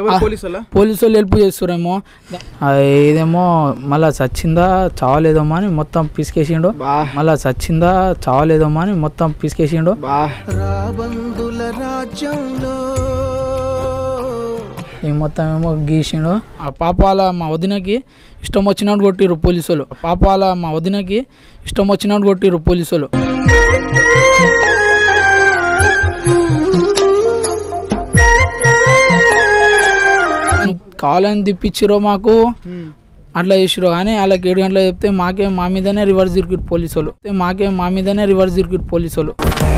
ఎవరు పోలీసు వాళ్ళ పోలీసు వాళ్ళు హెల్ప్ చేస్తురేమో ఇదేమో మళ్ళా చచ్చిందా చావలేదమ్మా అని మొత్తం పిసికేసిండు బా మళ్ళా చచ్చిందా చావలేదమ్మా అని మొత్తం పిసికేసిండు బా ఈ మొత్తం ఏమో గీసిండు ఆ పాప వాళ్ళ మా వదినకి ఇష్టం వచ్చినట్టు కొట్టిరు పోలీసులు పాప వాళ్ళ మా వదినకి ఇష్టం వచ్చినట్టు కొట్టిరు పోలీసులు కావాలని తిప్పించిరో మాకు అట్లా చేసిరు కానీ వాళ్ళకి ఏడు గంటలకు చెప్తే మాకేం మా మీదనే రివర్స్ తిరిగిరు పోలీసులు మాకేం మా మీదనే రివర్స్ తిరిగిరు పోలీసులు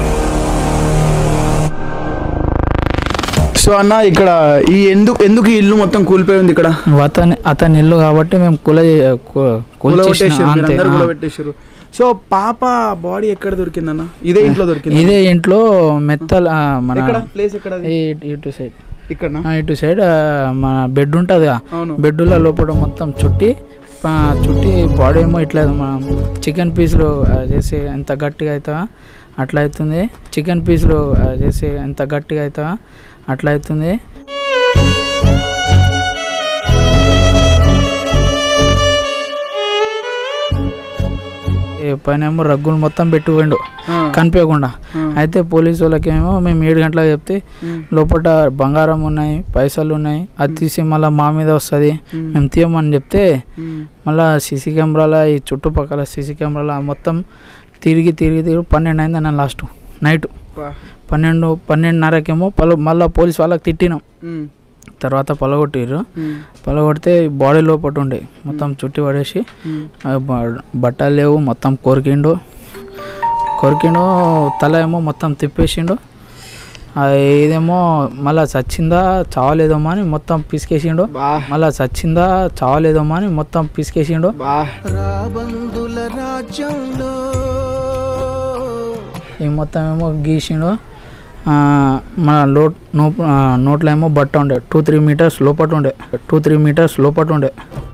సో అన్న ఇక్కడ ఈ ఎందుకు ఎందుకు ఈ ఇల్లు మొత్తం కూలిపోయి ఉంది ఇక్కడ అతని అతని ఇల్లు కాబట్టి మేము కుల కు- కూల్చేసిన కూలగొట్టేసారు, అంతే మీరందరూ ఆ. కూలగొట్టేసారు. సో పాప బాడీ ఎక్కడ దొరికిందన్న ఇదే ఇంట్లో దొరికింది ఇదే ఇంట్లో మెత్తల ఆ, మన ఎక్కడ ప్లేస్ ఎక్కడ అది? ఈ- ఇటు సైడ్ ఇక్కడ ఆ, ఇటు సైడ్ ఆ, మన బెడ్ ఉంటుంది అవును బెడ్లో లోపల మొత్తం చుట్టి ఆ, చుట్టి బాడీ ఏమో ఇట్లా మన చికెన్ పీసులు ఆ, చేసి ఎంత గట్టిగా అవుతావా అట్లా అవుతుంది చికెన్ పీసులు ఆ, చేసి ఎంత గట్టిగా అవుతావా అట్లా అవుతుంది ఈ పైన ఏమో రగ్గులు మొత్తం పెట్టిపోయిండు ఆ, కనిపించకుండా ఆ. అయితే పోలీసు వాళ్ళకేమో మేము ఏడు గంటలకు చెప్తే ఉమ్, లోపల బంగారం ఉన్నాయి పైసలు ఉన్నాయి అది తీసి మళ్ళీ మా మీద వస్తుంది ఉమ్, మేము తీయమని చెప్తే ఉమ్, మళ్ళీ సీసీ కెమెరాల ఈ చుట్టుపక్కల సీసీ కెమెరాల మొత్తం తిరిగి తిరిగి తిరిగి పన్నెండు అయింది అన్న లాస్ట్ నైట్ బా. పన్నెండు పన్నెండున్నరకేమో పలు మళ్ళీ పోలీస్ వాళ్ళకి తిట్టినాం ఉమ్, తర్వాత పొలగొట్టిర్రు ఉమ్, పొలగొడితే బాడీ లోపల ఉండే మొత్తం చుట్టి పడేసి ఉమ్. ఆ బ- బట్టలు లేవు మొత్తం కొరికిండు కొరికిండు తల ఏమో మొత్తం తిప్పేసిండు ఆ ఇదేమో మళ్ళా చచ్చిందా చావలేదమ్మా అని మొత్తం పిసికేసిండు బా మళ్ళా చచ్చిందా చావలేదమ్మా అని మొత్తం పిసికేసిండు బా ఈ మొత్తం ఏమో గీసిండు ఆ, మన లోట్ నో ఆ, నోట్లో ఏమో బట్ట ఉండే టూ త్రీ మీటర్స్ లోపట ఉండే టూ త్రీ మీటర్స్ లోపట ఉండే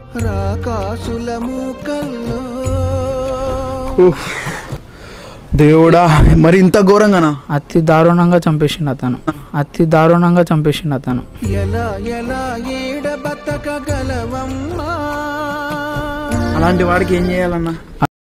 ఉఫ్. దేవుడా మరి ఇంత ఘోరంగానా అతి దారుణంగా చంపేసిండు అతను అతి దారుణంగా చంపేసిండు అతను అలాంటి వాడికి ఏం చేయాలన్నా